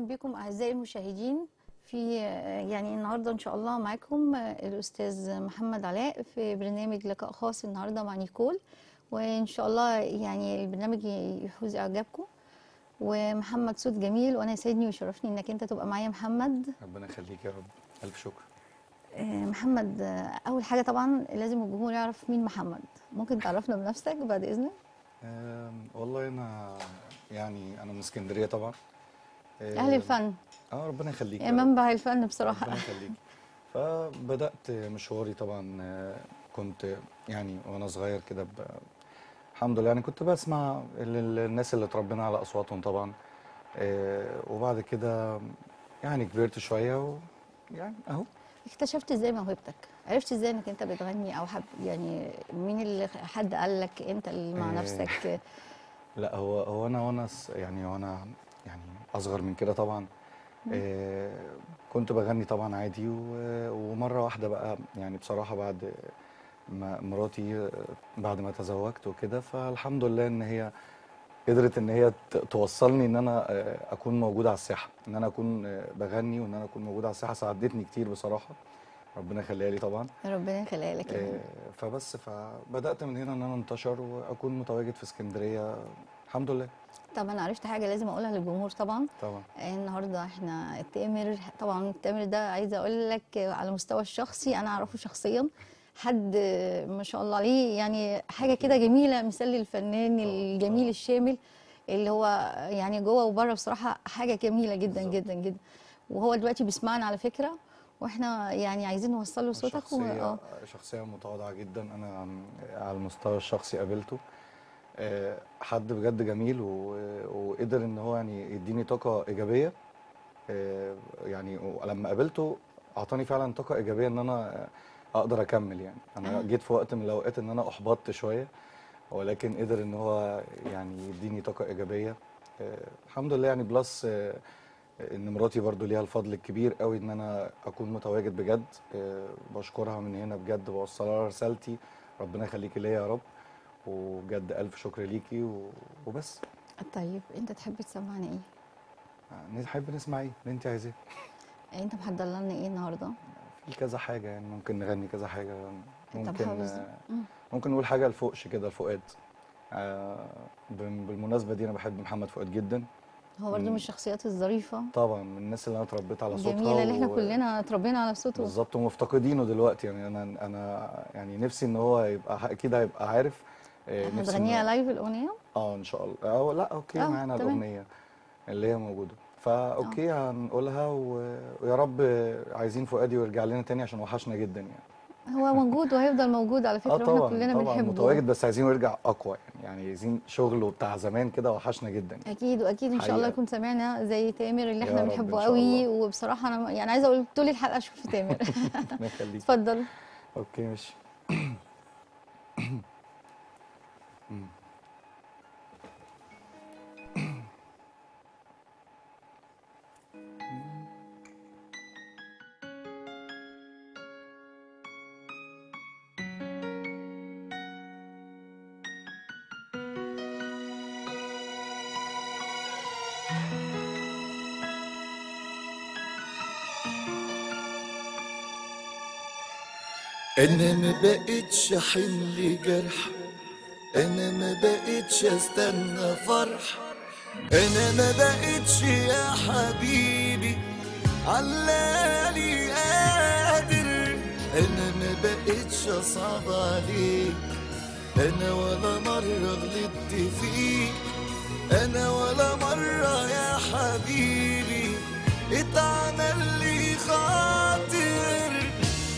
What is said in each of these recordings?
بكم أعزائي المشاهدين في يعني النهارده إن شاء الله معاكم الأستاذ محمد علاء في برنامج لقاء خاص النهارده مع نيكول وإن شاء الله يعني البرنامج يحوز إعجابكم ومحمد صوت جميل وأنا يسعدني ويشرفني إنك أنت تبقى معايا محمد ربنا يخليك يا رب الف شكر آه، محمد آه، أول حاجة طبعا لازم الجمهور يعرف مين محمد ممكن تعرفنا بنفسك بعد إذنك أم، والله انا يعني انا من اسكندريه طبعا أم، أهل الفن اه ربنا يخليك يا يا رب. منبع الفن بصراحة ربنا يخليك فبدات مشواري طبعا آه، كنت يعني وانا صغير كده ب... الحمد لله يعني كنت بسمع ال- الناس اللي اتربينا على اصواتهم طبعا آه، وبعد كده يعني كبرت شويه و يعني اهو اكتشفت ازاي موهبتك عرفت ازاي انك انت بتغني او حب يعني مين اللي حد قال لك انت اللي مع إيه. نفسك لا هو هو انا وانا س- يعني وانا يعني اصغر من كده طبعا آه كنت بغني طبعا عادي و- ومره واحده بقى يعني بصراحه بعد ما مراتي آه، بعد ما تزوجت وكده فالحمد لله ان هي قدرت ان هي ت- توصلني ان انا آه، اكون موجود على الساحه ان انا اكون آه، بغني وان انا اكون موجود على الساحه ساعدتني كتير بصراحه ربنا يخليها لي طبعا ربنا يخليها لك يا آه، رب. فبس فبدات من هنا ان انا انتشر واكون متواجد في اسكندريه الحمد لله طب انا عرفت حاجه لازم اقولها للجمهور طبعا طبعا النهارده احنا التامر طبعا التامر ده عايزه اقول لك على المستوى الشخصي انا اعرفه شخصيا حد ما شاء الله عليه يعني حاجه كده جميله مثال للفنان الجميل طبعاً. الشامل اللي هو يعني جوه وبره بصراحه حاجه جميله جدا بالظبط. جدا جدا وهو دلوقتي بيسمعنا على فكره واحنا يعني عايزين نوصل له صوتك و... شخصية اه شخصية متواضعة جدا أنا عن- على المستوى الشخصي قابلته آه، حد بجد جميل و- وقدر إن هو يعني يديني طاقة إيجابية آه، يعني لما قابلته أعطاني فعلا طاقة إيجابية إن أنا أقدر أكمل يعني أنا آه. جيت في وقت من الأوقات إن أنا أحبطت شوية ولكن قدر إن هو يعني يديني طاقة إيجابية آه، الحمد لله يعني بلس آه، ان مراتي برضو ليها الفضل الكبير قوي ان انا اكون متواجد بجد آه، بشكرها من هنا بجد بوصلها رسالتي ربنا يخليكي ليا يا رب وبجد الف شكر ليكي و- وبس طيب انت تحب تسمعنا ايه آه، نحب نسمع ايه اللي انت عايزاه انت محضر لنا ايه النهارده في كذا حاجه يعني ممكن نغني كذا حاجه طب ممكن حافظ آه، مم. ممكن نقول حاجه لفوقش كده لفؤاد آه، بال- بالمناسبه دي انا بحب محمد فؤاد جدا هو برضه من مم. الشخصيات الظريفه طبعا من الناس اللي انا اتربيت على صوتها الجميله اللي احنا و- كلنا اتربينا على صوته بالظبط ومفتقدينه دلوقتي يعني انا انا يعني نفسي ان هو يبقى اكيد هيبقى عارف آه، نفسي إن هتغنيها هو- لايف الاغنيه اه ان شاء الله اه لا اوكي آه، معانا تمام. الاغنيه اللي هي موجوده فا اوكي هنقولها و... ويا رب عايزين فؤادي يرجع لنا تاني عشان وحشنا جدا يعني هو موجود وهيفضل موجود على فكره اه واحنا طبعا كلنا طبعا بنحبه متواجد بس عايزينه يرجع اقوى يعني يعني عايزين شغله بتاع زمان كده وحشنا جدا يعني. اكيد واكيد ان شاء الله حقيقة. يكون سامعنا زي تامر اللي يا احنا رب بنحبه إن شاء قوي الله. وبصراحه انا يعني عايزه اقول طول الحلقه اشوف تامر ربنا يخليك اتفضل اوكي ماشي انا ما بقتش احل جرح انا ما بقتش استنى فرح انا ما بقتش يا حبيبي علالي قادر انا ما بقتش اصعب عليك انا ولا مرة غلطت فيك انا ولا مرة يا حبيبي اتعمل لي خاطر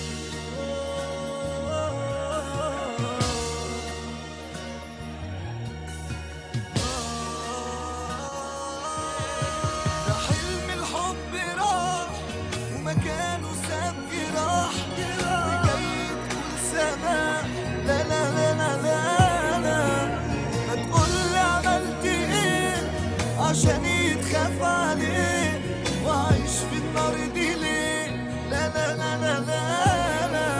ده حلم الحب راح ومكانه ساب جراح وجاي تقول سماح لا لا لا لا لا لا ما تقول عملت ايه عشان يتخاف عليه وعايش في النار دي ليه لا لا لا لا لا لا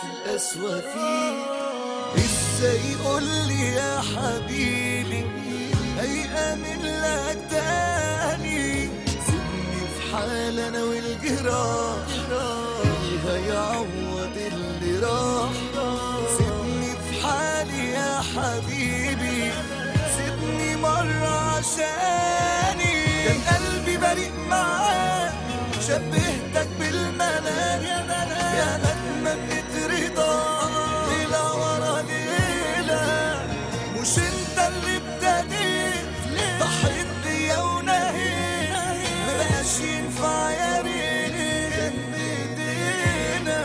القسوة فيه ازاي يقول لي يا حبيبي هيأمن لك تاني سيبني في حال انا والجراح اللي هيعوض اللي راح سيبني في حالي يا حبيبي سيبني مرة عشاني كان قلبي بريء معاك شبهتك بالملاك يا نجمة بترضى ليلة ورا ليلة مش انت اللي ابتديت ضحيت بيا ونهيت ما بقاش ينفع يا ريت كان بايدينا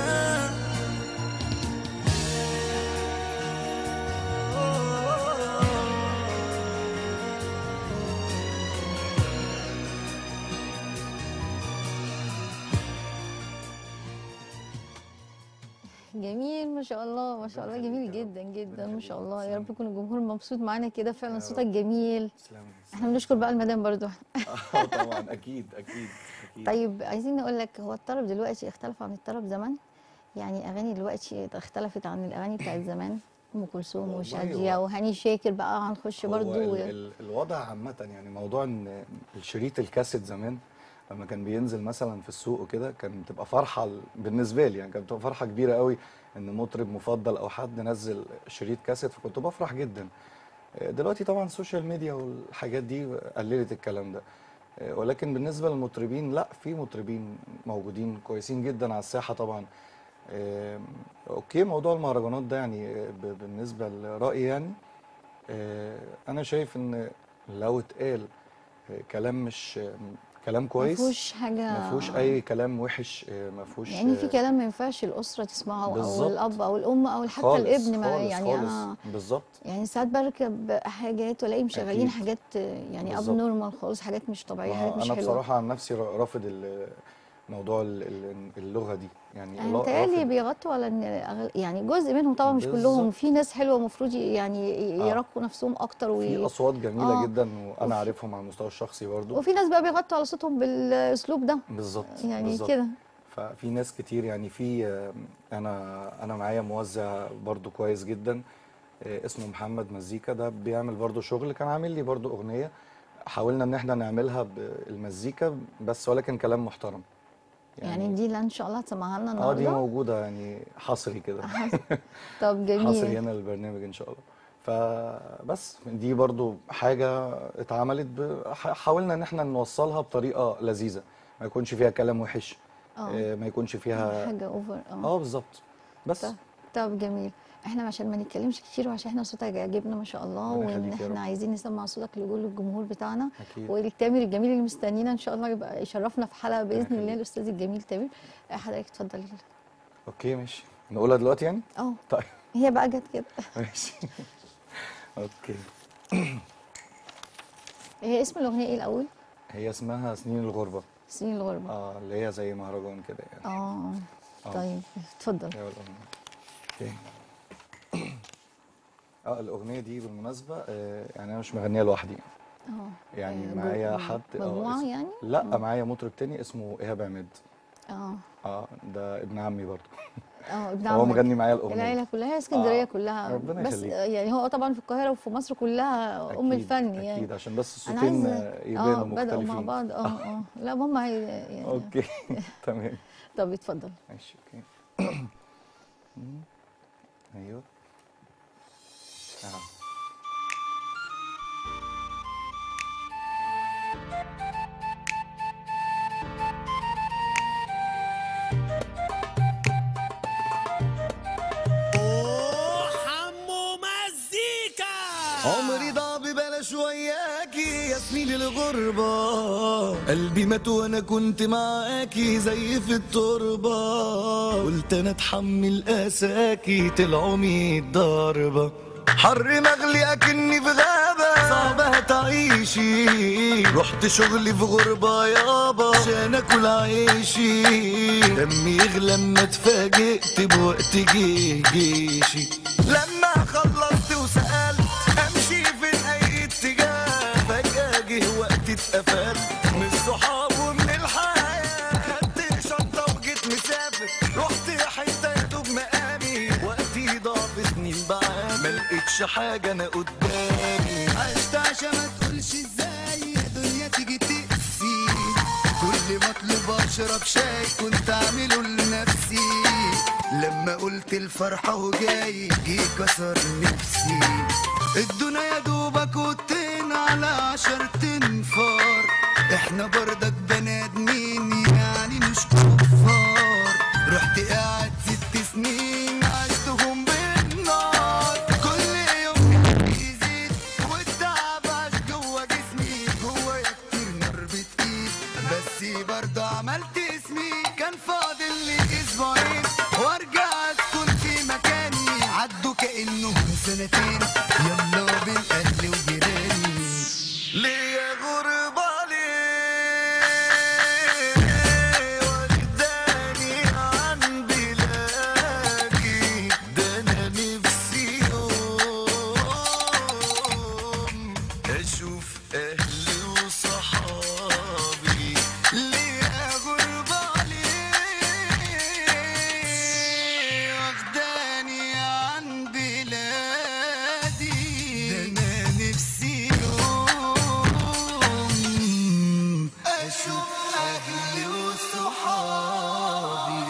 جميل ما شاء الله ما شاء الله ربنا جميل يخليك يا رب. جدا ربنا جدا ما شاء يخليك. الله يا رب تسلم. يكون الجمهور مبسوط معانا كده فعلا يا صوتك رب. جميل تسلم احنا بنشكر بقى المدام برضو اه طبعا اكيد اكيد اكيد طيب عايزين نقول لك هو الطرب دلوقتي اختلف عن الطرب زمان يعني اغاني دلوقتي اختلفت عن الاغاني بتاعت زمان ام كلثوم والله وشاديه هو- وهاني شاكر بقى هنخش هو برضو ال ال الوضع عامة يعني موضوع ان الشريط الكاسيت زمان لما كان بينزل مثلا في السوق وكده كان بتبقى فرحة ال- بالنسبة لي يعني كانت بتبقى فرحة كبيرة قوي ان مطرب مفضل او حد نزل شريط كاسيت فكنت بفرح جدا دلوقتي طبعا السوشيال ميديا والحاجات دي قللت الكلام ده ولكن بالنسبة للمطربين لا في مطربين موجودين كويسين جدا على الساحة طبعا آم، اوكي موضوع المهرجانات ده يعني ب- بالنسبة لرأيي يعني آه، انا شايف ان لو اتقال آه، كلام مش آه، كلام ما كويس فيهوش حاجه ما فيهوش اي كلام وحش آه، ما فيهوش يعني في آه، كلام ما ينفعش الاسره تسمعه او بالظبط. الاب او الام او حتى خالص الابن ما خالص يعني خالص انا بالظبط يعني ساعات بركب حاجات والاقي مشغلين أكيد. حاجات يعني اب بالظبط. نورمال خالص حاجات مش طبيعيه ما حاجات مش انا حلوه بصراحه عن نفسي را- رافض ال- موضوع ال- ال- اللغه دي يعني يعني لا- متهيألي رافض. بيغطوا على ان أغل- يعني جزء منهم طبعا مش كلهم بالظبط. في ناس حلوه المفروض يعني ي- آه. يرقوا نفسهم اكتر في وي... اصوات جميله آه. جدا وانا وفي- عارفهم على المستوى الشخصي برضو وفي ناس بقى بيغطوا على صوتهم بالاسلوب ده بالظبط يعني بالظبط. كده ففي ناس كتير يعني في آه، انا انا معايا موزع برضو كويس جدا آه، اسمه محمد مزيكا ده بيعمل برضو شغل كان عامل لي برضو اغنيه حاولنا ان احنا نعملها بالمزيكا بس ولكن كلام محترم يعني, دي اللي ان شاء الله هتسمعها لنا اه دي النهارده موجوده يعني حصري كده طب حصري جميل هنا للبرنامج ان شاء الله فبس دي برضو حاجه اتعملت ب... ح- حاولنا ان احنا نوصلها بطريقه لذيذه ما يكونش فيها كلام وحش اه آه، ما يكونش فيها حاجه اوفر اه اه بالظبط بس طب طب جميل احنا عشان ما نتكلمش كتير وعشان احنا صوتك عجبنا ما شاء الله ربنا وان يخليك يا رب. احنا عايزين نسمع صوتك لكل الجمهور بتاعنا اكيد والتامر الجميل اللي مستنينا ان شاء الله يبقى يشرفنا في حلقه باذن الله يخليك. الاستاذ الجميل تامر حضرتك اتفضل اوكي ماشي نقولها دلوقتي يعني اه طيب هي بقى جت كده ماشي اوكي هي اسم الاغنيه ايه الاول هي اسمها سنين الغربه سنين الغربه اه اللي هي زي مهرجان كده يعني اه آه. طيب اتفضل هي الأغنية. اوكي اه الاغنيه دي بالمناسبه آه يعني انا مش مغنيها لوحدي اه يعني آه، معايا جو- حد آه، مجموعه اسم- يعني لا معايا مطرب تاني اسمه ايهاب عماد اه اه ده ابن عمي برضه اه ابن هو عمك. مغني معايا الاغنيه العيله كلها اسكندريه آه، كلها ربنا بس يخليك. آه، يعني هو طبعا في القاهره وفي مصر كلها ام أكيد، الفن يعني اكيد عشان بس انا الصوتين عايزه آه، يبانوا اه بداوا مختلفين مع بعض اه اه لا هم هي يعني اوكي تمام طب اتفضل ماشي اوكي مم. ايوه آه. حمو مزيكا عمري ضاع ببلاش وياكي يا سنين الغربة قلبي مات وانا كنت معاكي زي في التربة قلت انا اتحمل قاساكي طلعوا ميت ضربة حر مغلي اكني في غابة صعب هتعيشي رحت شغلي في غربة يابا عشان اكل عيشي دمي يغلى اما اتفاجئت بوقت جه جيشي لما خلصت وسألت امشي في اي اتجاه فجأة جه وقت اتقفلت من الصحاب ومن الحياة خدت شنطة وجيت مسافر رحت حتة يا دوب مقامي بشوفش حاجة انا قدامي عشت عشان ما تقولش ازاي يا دنيا تيجي تقسي كل ما اطلب اشرب شاي كنت اعمله لنفسي لما قلت الفرحة وجاي جه كسر نفسي الدنيا يا دوبك وطين على عشر تنفار احنا برضك بني ادمين يعني مش كفار رحت قاعد ست سنين عشتهم بالنار كل يوم يزيد والتعب عاش جوا جسمي جوايا كتير نار بتقيد بس برضه عملت اسمي كان فاضل لي اسبوعين وارجع اسكن في مكاني عدوا كانهم سنتين يلا بين اهلي وجيراني ليا غربة ليه واخداني عن بلادي ده أنا نفسي يوم أشوف أهلي وصحابي ليا غربة ليه واخداني عن بلادي ده انا نفسي يوم اشوف اهلي وصحابي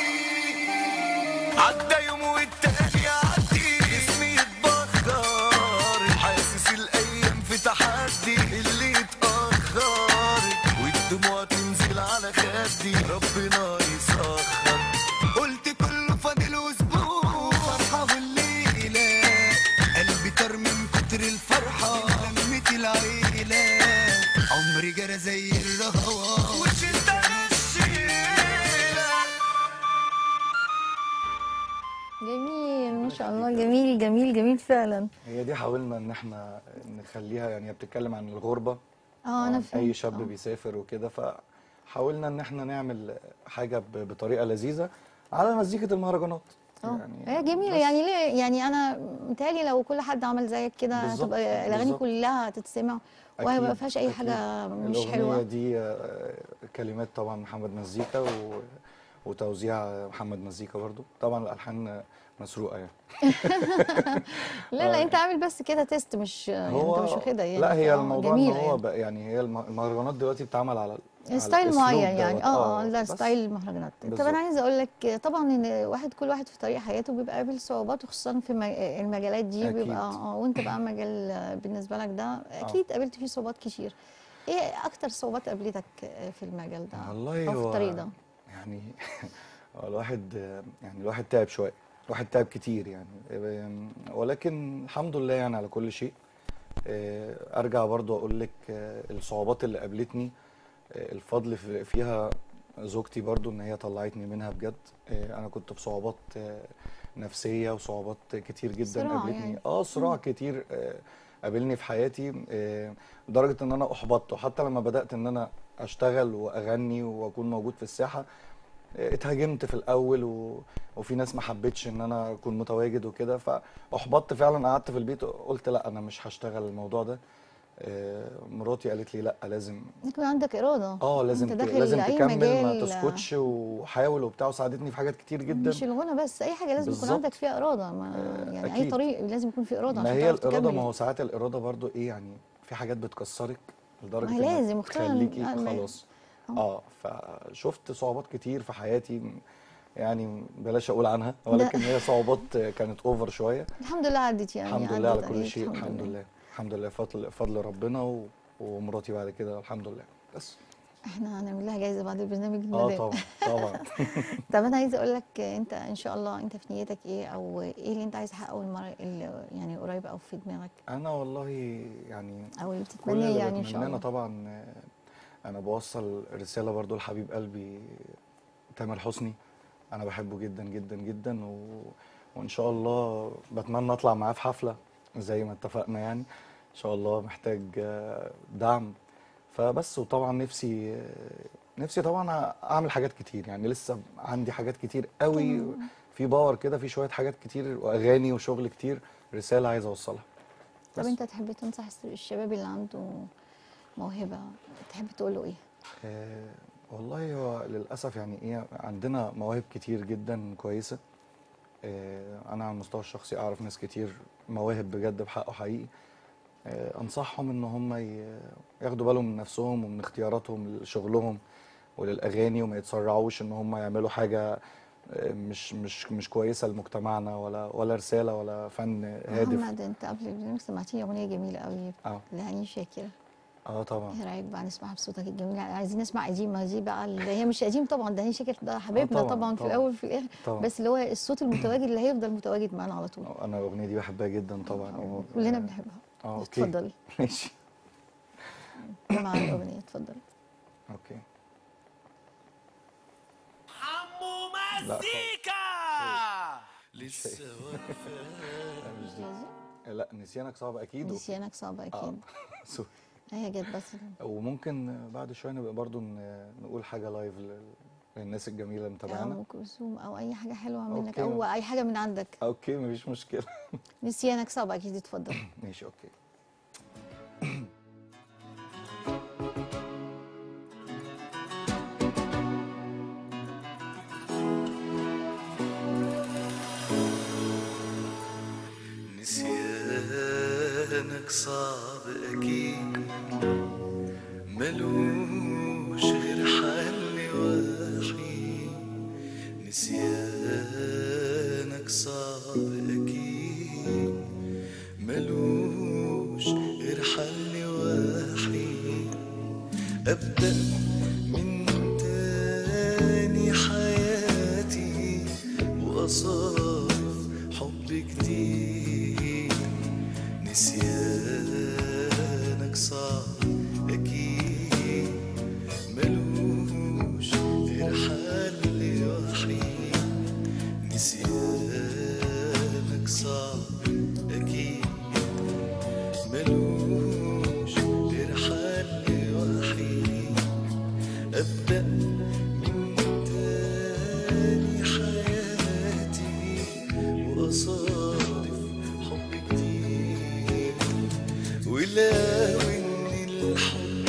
عدى يوم والتاني يعدي اسمي يتبخر حاسس الايام في تحدي اللي اتاخر والدموع تنزل على خدي ربنا يسخر قلت كله فاضل اسبوع فرحة والليلة قلبي طار من كتر الفرحة لمت العيلة عمري جرى زي الرهوة وشلت انا الشيله جميل ما شاء الله جميل جميل جميل فعلا هي دي حاولنا ان احنا نخليها يعني هي بتتكلم عن الغربه اه انا عن فهمت اي شاب آه. بيسافر وكده فحاولنا ان احنا نعمل حاجه ب- بطريقه لذيذه على مزيكا المهرجانات اه يعني هي جميلة بس. يعني ليه يعني انا متهيألي لو كل حد عمل زيك كده بالظبط، هتبقى الاغاني بالظبط. كلها هتتسمع وهي ما أكيد، فيهاش اي أكيد. حاجة مش الأغنية حلوة دي آه، كلمات طبعا محمد مزيكا و... وتوزيع محمد مزيكا برضو طبعا الألحان مسروقة يعني لا لا انت عامل بس كده تيست مش يعني انت مش واخدها يعني لا هي آه، الموضوع ان جميلة هو يعني. بقى يعني هي الم- المهرجانات دلوقتي بتتعمل على على ستايل الأسلوب معين يعني دوت. اه اه ده بس. ستايل المهرجانات طب بالظبط. انا عايزه اقول لك طبعا ان واحد كل واحد في طريق حياته بيبقى قابل صعوبات وخصوصا في مج- المجالات دي أكيد. بيبقى اه وانت بقى مجال آه، بالنسبه لك ده اكيد قابلت فيه صعوبات كتير ايه اكتر صعوبات قابلتك آه، في المجال ده والله او في هو الطريق ده يعني هو الواحد يعني الواحد تعب شويه الواحد تعب كتير يعني ولكن الحمد لله يعني على كل شيء آه، ارجع برضو اقول لك آه، الصعوبات اللي قابلتني آه، الفضل في- فيها زوجتي برضو ان هي طلعتني منها بجد آه، انا كنت في صعوبات آه، نفسيه وصعوبات كتير جدا صراع قابلتني يعني. اه صراع كتير آه، قابلني في حياتي آه، لدرجه ان انا احبطت وحتى لما بدات ان انا اشتغل واغني واكون موجود في الساحه آه، اتهاجمت في الاول و... وفي ناس ما حبتش ان انا اكون متواجد وكده فاحبطت فعلا قعدت في البيت قلت لا انا مش هشتغل الموضوع ده آه، مراتي قالت لي لا لازم يكون عندك اراده اه لازم انت ت- داخل لازم أي تكمل ما مجال، تسكتش وحاول وبتاع وساعدتني في حاجات كتير جدا مش الغنى بس اي حاجه لازم يكون بالظبط. عندك فيها اراده ما آه، يعني اي أكيد. طريق لازم يكون فيه اراده ما عشان هي تعرف الاراده تكمل ما هو ساعات الاراده برضو ايه يعني في حاجات بتكسرك لدرجه ما هي إنك لازم، خصوصاً تخليكي آه، ما- خلاص اه فشفت صعوبات كتير في حياتي يعني بلاش اقول عنها ولكن هي صعوبات كانت اوفر شويه الحمد لله عدت يعني الحمد لله على عدت كل عليك، شيء الحمد لله الحمد لله فضل فضل ربنا و... ومراتي بعد كده الحمد لله بس احنا هنعمل لها جايزه بعد البرنامج اه ده طبعا طبعا طب انا عايزه اقول لك انت ان شاء الله انت في نيتك ايه او ايه اللي انت عايز تحققه المره اللي يعني قريب او في دماغك انا والله يعني او اللي كل بتتمناه اللي يعني ان شاء بتمناه الله طبعا آه، انا بوصل رساله برضو لحبيب قلبي تامر حسني انا بحبه جدا جدا جدا و... وان شاء الله بتمنى اطلع معاه في حفله زي ما اتفقنا يعني ان شاء الله محتاج آه، دعم فبس وطبعا نفسي آه، نفسي طبعا اعمل حاجات كتير يعني لسه عندي حاجات كتير قوي في باور كده في شويه حاجات كتير واغاني وشغل كتير رساله عايز اوصلها طب بس. انت تحب تنصح الشباب اللي عنده موهبه تحب تقول له ايه آه، انا على المستوى الشخصي اعرف ناس كتير مواهب بجد بحقه حقيقي آه، انصحهم ان هم ي- ياخدوا بالهم من نفسهم ومن اختياراتهم لشغلهم وللاغاني وما يتسرعوش ان هم يعملوا حاجه آه، مش مش مش كويسه لمجتمعنا ولا ولا رساله ولا فن هادف محمد انت قبل البرنامج سمعتيني اغنيه جميله قوي اه لهاني شاكر اه طبعا ايه رايك بقى نسمعها بصوتك الجميل عايزين نسمع قديمه دي بقى اللي هي مش قديم طبعا ده هاني شاكر ده حبيبنا طبعاً، طبعا, في طبعاً. الاول وفي الاخر طبعا بس اللي هو الصوت المتواجد اللي هيفضل متواجد معانا على طول انا الاغنيه دي بحبها جدا طبعا يعني كلنا بنحبها اه اوكي اتفضلي ماشي مع الاغنيه اتفضلي اوكي حمو لا، مزيكا لسه واقفة لا، مش مش دي. لازم لا نسيانك صعب اكيد نسيانك صعب اه اكيد سوري هي جت بس وممكن بعد شويه نبقى برضو ن- نقول حاجه لايف لل- للناس الجميله اللي او متابعانا ام كلثوم او اي حاجه حلوه منك أوكي. او اي حاجه من عندك اوكي مفيش مشكله نسيانك صعب اكيد اتفضل ماشي اوكي نسيانك صعب أكيد ملوش غير حل وحيد نسيانك صعب أكيد ملوش غير حل وحيد أبدأ من تاني حياتي وأصارف حب جديد نسيانك صعب أكيد ملوش غير حل وحيد نسيانك صعب أكيد ملوش غير حل وحيد أبدأ من تاني حياتي وأصادف حب جديد ولو إن الحب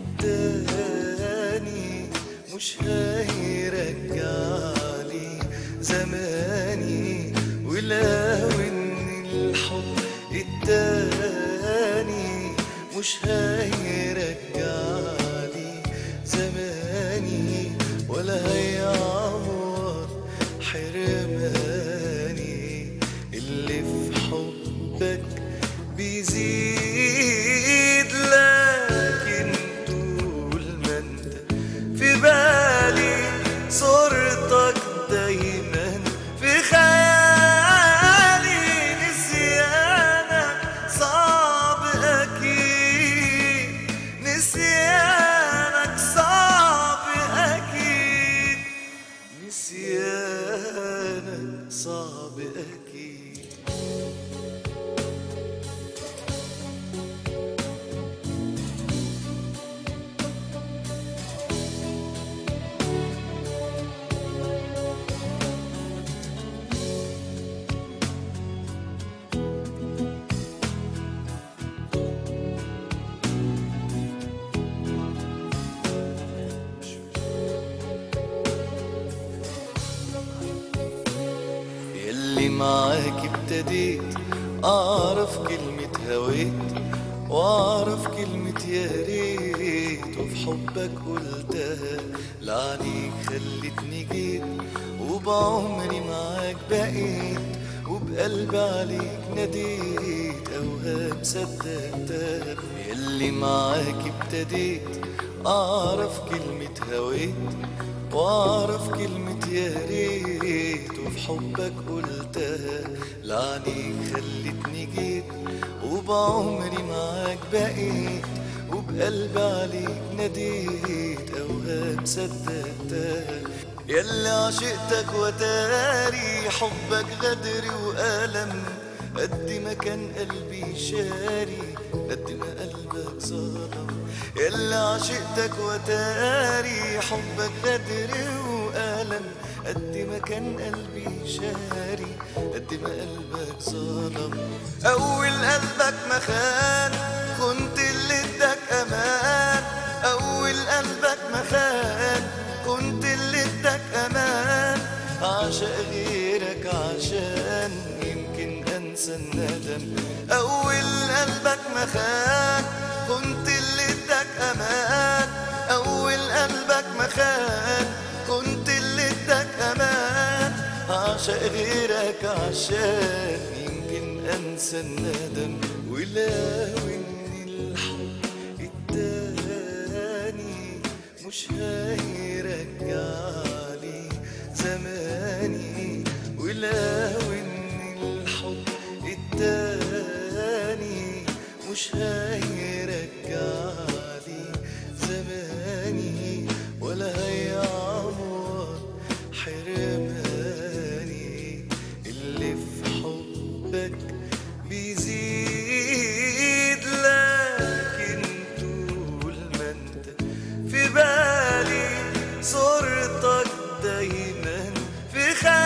التاني مش هيرجعلي زماني ولو إن الحب التاني مش هيرجعلي زماني ولا هيعوض حرماني اللي في حبك بيزيد لكن طول ما انت في بالي صورتك دايما في خيالي نسيانك صعب اكيد نسيانك صعب اكيد نسيانك صعب اكيد يلي معاك ابتديت اعرف كلمة هويت واعرف كلمة يا ريت وفي حبك قلتها لعنيك خلتني جيت وبعمري معاك بقيت وبقلبي عليك ناديت اوهام صدقتها يلي معاك ابتديت اعرف كلمة هويت واعرف كلمة يا ريت وفي حبك قلتها لعنيك خلتني جيت وبعمري معاك بقيت وبقلبي عليك ناديت اوهام صدقتها ياللي عشقتك وتاري حبك غدر وألم قد ما كان قلبي شاري قد ما قلبك ظلم ياللي عشقتك وتاري حبك غدر وألم قد ما كان قلبي شاري قد ما قلبك ظلم أول قلبك ما خان كنت اللي اداك أمان أول قلبك ما خان كنت اللي اداك أمان عشق غيرك عشان انسى الندم اول قلبك ما خان كنت اللي اداك امان اول قلبك ما خان كنت اللي اداك امان عشق غيرك عشان يمكن انسى الندم ولو ان الحب التاني مش هيرجعلي زماني ولو ان الحب التاني مش هيرجعلي زماني ولا هيعوض حرماني اللي في حبك بيزيد لكن طول ما انت في بالي صورتك دايما في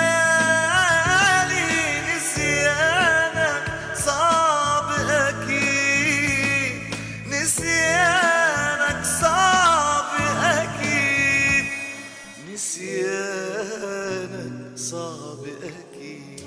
خيالي نسيانك صعب اكيد نسيانك صعب اكيد نسيانك صعب اكيد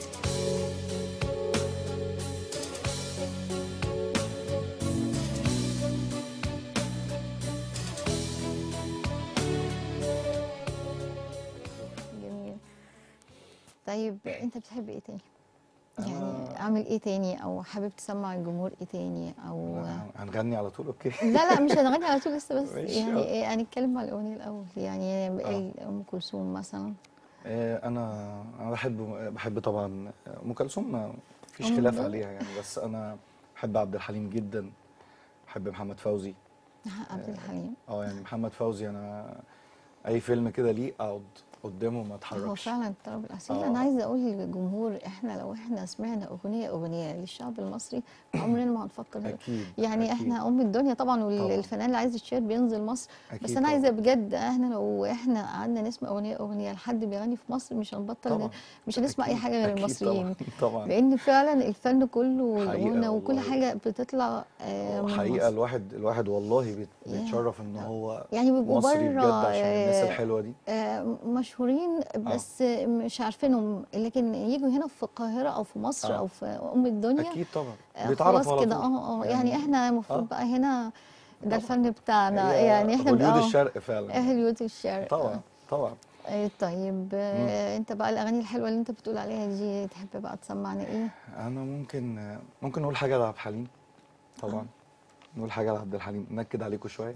جميل طيب انت بتحب ايه تاني يعني اعمل ايه تاني او حابب تسمع الجمهور ايه تاني او هنغني على طول اوكي لا لا مش هنغني على طول لسه بس ماشي، يعني آه. ايه هنتكلم على الاغنيه الاول يعني ام كلثوم مثلا آه، انا انا بحب بحب طبعا ام كلثوم ما فيش أم خلاف كلثوم. عليها يعني بس انا بحب عبد الحليم جدا بحب محمد فوزي عبد الحليم اه يعني محمد فوزي انا اي فيلم كده ليه اقعد قدامه ما هو اتحركش فعلا الطرب الاصيل آه. انا عايزه اقول للجمهور احنا لو احنا سمعنا اغنيه اغنيه للشعب المصري عمرنا ما هنفكر اكيد يعني أكيد. احنا ام الدنيا طبعا طبعاً. والفنان اللي عايز يتشير بينزل مصر أكيد بس انا طبعاً. عايزه بجد احنا لو احنا قعدنا نسمع اغنيه اغنيه لحد بيغني في مصر مش هنبطل طبعاً. مش هنسمع اي أكيد، حاجه غير أكيد المصريين طبعا طبعا لان فعلا الفن كله حقيقة والغنى وكل والله. حاجه بتطلع آه، من حقيقه مصر. الواحد الواحد والله بيت- يا. بيتشرف ان هو يعني بيبقوا مصري بجد بره عشان الناس آه، الحلوه دي آه، مشهورين بس مش عارفينهم لكن يجوا هنا في القاهره او في مصر آه. او في ام الدنيا اكيد طبعا آه، بيتعرف خلاص على كده طول. اه اه يعني احنا المفروض آه. بقى هنا ده طبعاً. الفن بتاعنا هي يعني احنا هوليود بقى الشرق فعلا هوليود الشرق طبعا طبعا آه، طيب آه، انت بقى الاغاني الحلوه اللي انت بتقول عليها دي تحب بقى تسمعنا ايه انا ممكن ممكن نقول حاجه لعبد الحليم طبعا نقول حاجه لعبد الحليم نكد عليكم شويه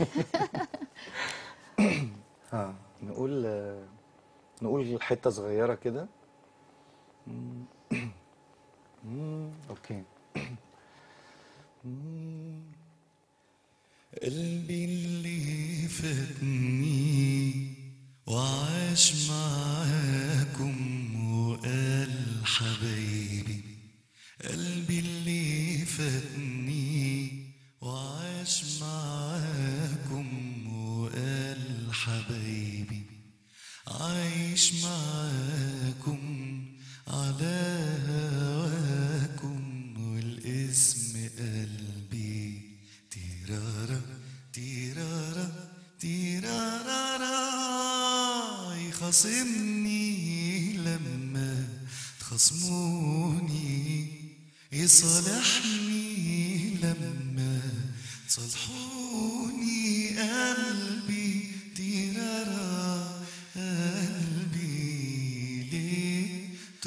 ها نقول نقول حته صغيره كده مم. مم، اوكي مم. قلبي اللي فاتني وعاش معاكم وقال حبايبي قلبي اللي فاتني وعاش معاكم وقال حبايبي عايش معاكم على هواكم والاسم قلبي تيرارا تيرارا تيرارا يخاصمني لما تخصموني يصالحني لما تصالحوني قلبي تيرارا قلبي ليه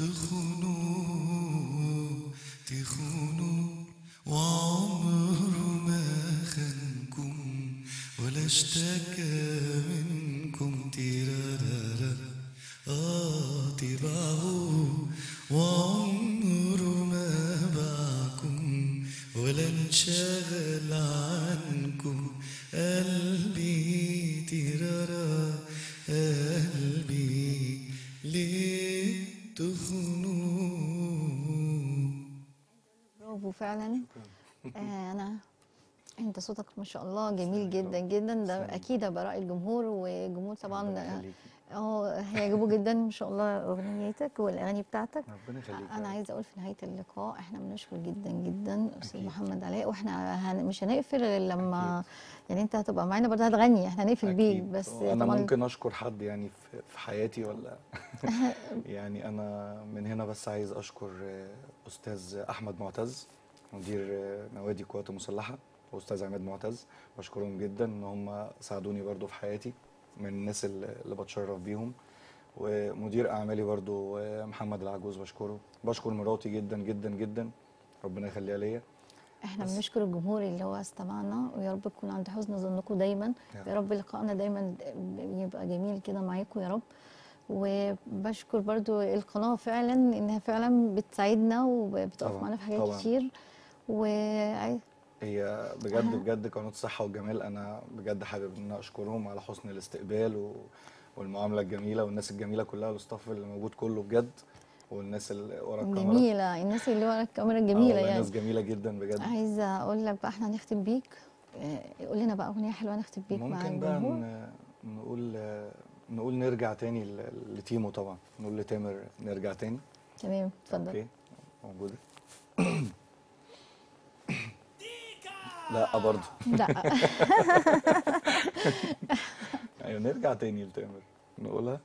تخونوا تخونوا وعمره ما خانكم ولا اشتكى منكم تيرارا اه تبعوا وعمره ما باعكم ولا انشغل عنكم قلبي تيرارا قلبي ليه تخونوا برافو فعلا آه، انا انت صوتك ما شاء الله جميل جدا جدا ده اكيد هيبقى راي الجمهور والجمهور طبعا ربنا آه، يخليكي. اه هيعجبوا جدا ان شاء الله اغنيتك والاغاني بتاعتك ربنا يخليك انا عايزه اقول في نهايه اللقاء احنا بنشكر جدا جدا استاذ أكيد. محمد علاء واحنا هن مش هنقفل غير لما يعني انت هتبقى معانا برضه هتغني احنا هنقفل بيك أكيد. بس انا طبعا ممكن اشكر حد يعني في في حياتي ولا يعني انا من هنا بس عايز اشكر آه، استاذ احمد معتز مدير آه، نوادي القوات المسلحه واستاذ عماد معتز بشكرهم جدا ان هم ساعدوني برضو في حياتي من الناس اللي اللي بتشرف بيهم ومدير اعمالي برضو آه، محمد العجوز بشكره بشكر مراتي جدا جدا جدا ربنا يخليها ليا احنا بس. بنشكر الجمهور اللي هو استمعنا ويا رب تكون عند حسن ظنكم دايما يا يا رب لقائنا دايما يبقى جميل كده معاكم يا رب وبشكر برضو القناة فعلا انها فعلا بتساعدنا وبتقف طبعاً، معانا في حاجات طبعاً. كتير وعايز هي بجد بجد قناة الصحة والجمال أنا بجد حابب إن أنا أشكرهم على حسن الاستقبال و... والمعاملة الجميلة والناس الجميلة كلها والاستاف اللي موجود كله بجد والناس اللي ورا الكاميرا جميلة الناس اللي ورا الكاميرا آه جميلة والله يعني ناس جميلة جدا بجد عايزة اقول لك بقى احنا هنختم بيك آه، قول لنا بقى اغنية حلوة نختم بيك مع ممكن بقى الجمهور ن... نقول نقول نرجع تاني ل... لتيمو طبعا نقول لتامر نرجع تاني تمام اتفضل اوكي موجودة لا برضه لا ايوه نرجع تاني لتامر نقولها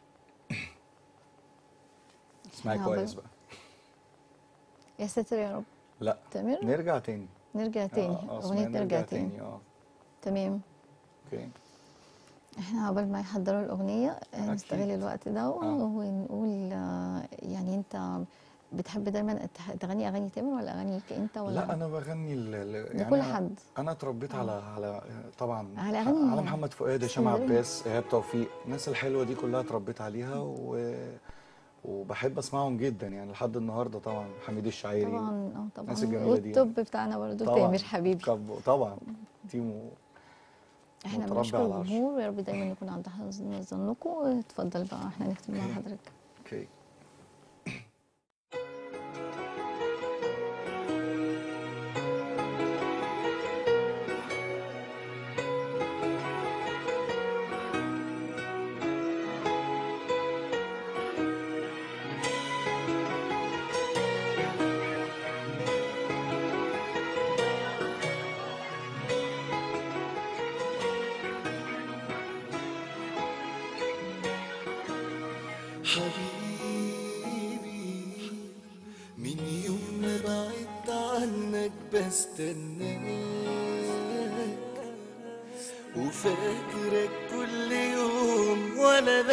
اسمعي آه، كويس بقى. بقى يا ساتر يا رب لا تامر نرجع تاني نرجع تاني آه، آه، اغنية اسمها نرجع تاني اه تمام اوكي احنا قبل ما يحضروا الأغنية آه، أكيد. نستغل الوقت ده ونقول آه، يعني انت بتحب دايما تح- تغني أغاني تامر ولا أغانيك انت ولا لا انا بغني ال- ال- لكل أنا- حد انا اتربيت على على طبعا على ح- أغاني على محمد فؤاد هشام اسكندرية. عباس ايهاب توفيق الناس الحلوه دي كلها اتربيت عليها و وبحب اسمعهم جدا يعني لحد النهارده طبعا حميد الشاعري طبعا اه طبعا الناس الجميلة دي. والتوب بتاعنا برضو طبعا تامر حبيبي كب- طبعا تيمو احنا متربي بنشكر على العرش. الجمهور ويا رب دايما يكون عند حسن ظنكم اتفضل بقى احنا نختم مع حضرتك اوكي حبيبي من يوم ما بعدت عنك بستناك وفاكرك كل يوم ولا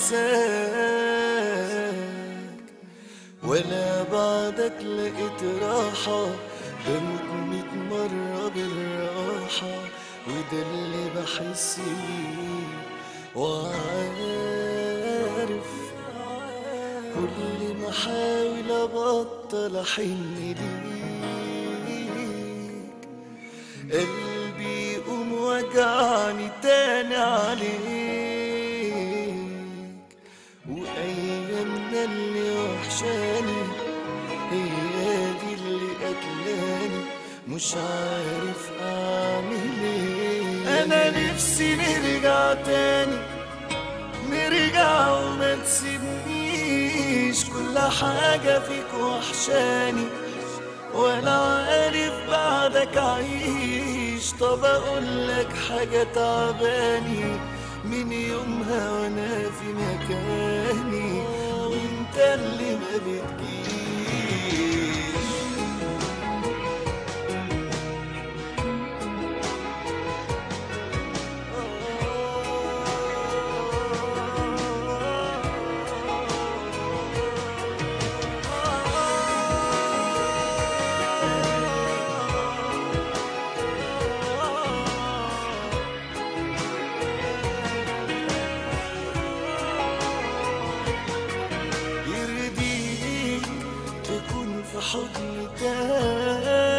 بنساك ولا بعدك لقيت راحة بموت ميت مرة بالراحة وده اللي بحس بيه وعارف كل ما احاول ابطل احن ليك قلبي يقوم وجعني تاني عليك وايامنا اللي وحشاني هي دي اللي قتلاني مش عارف اعمل ايه انا نفسي نرجع تاني نرجع وما تسيبنيش كل حاجة فيك وحشاني ولا عارف بعدك عيش طب اقول لك حاجة تعباني من يومها وانا في مكاني وانت اللي ما بتجيش يرضيك تكون في حضن تاني